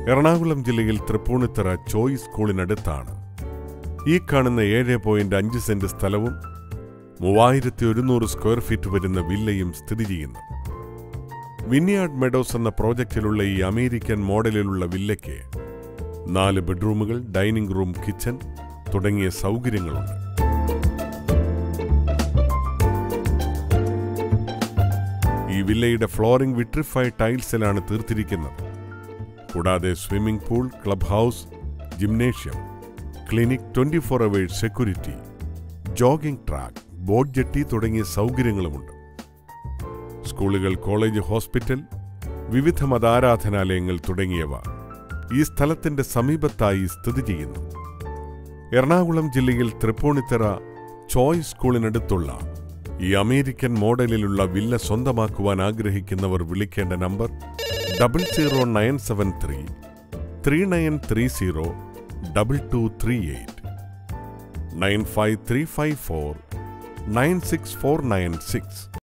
എറണാകുളം ജില്ലയിൽ തൃപ്പൂണിത്തറ ചോയ്സ് സ്കൂളിനടുത്താണ് ഈ കാണുന്ന ഏഴ് പോയിന്റ് അഞ്ച് സെന്റ് സ്ഥലവും മൂവായിരത്തി ഒരുന്നൂറ് സ്ക്വയർ ഫീറ്റ് വരുന്ന വില്ലയും സ്ഥിതി ചെയ്യുന്നു വിന്യാർഡ് മെഡോസ് എന്ന പ്രോജക്റ്റിലുള്ള ഈ അമേരിക്കൻ മോഡലിലുള്ള വില്ലയ്ക്ക് നാല് ബെഡ്റൂമുകൾ ഡൈനിങ് റൂം കിച്ചൺ തുടങ്ങിയ സൗകര്യങ്ങളുണ്ട് ഈ വില്ലയുടെ ഫ്ലോറിംഗ് വിട്രിഫൈഡ് ടൈൽസിലാണ് തീർത്തിരിക്കുന്നത് കൂടാതെ swimming pool club house gymnasium clinic twenty four hours security jogging track boat jetty തുടങ്ങിയ സൗകര്യങ്ങളുമുണ്ട് സ്കൂളുകൾ കോളേജ് ഹോസ്പിറ്റൽ വിവിധ മതാരാധനാലയങ്ങൾ തുടങ്ങിയവ ഈ സ്ഥലത്തിന്റെ സമീപത്തായി സ്ഥിതി ചെയ്യുന്നു എറണാകുളം ജില്ലയിൽ തൃപ്പൂണിത്തറ ചോയ്സ് സ്കൂളിനടുത്തുള്ള ഈ അമേരിക്കൻ മോഡലിലുള്ള വില്ല സ്വന്തമാക്കുവാൻ ആഗ്രഹിക്കുന്നവർ വിളിക്കേണ്ട number double zero nine seven three three nine three zero double two three eight nine five three five four nine six four nine six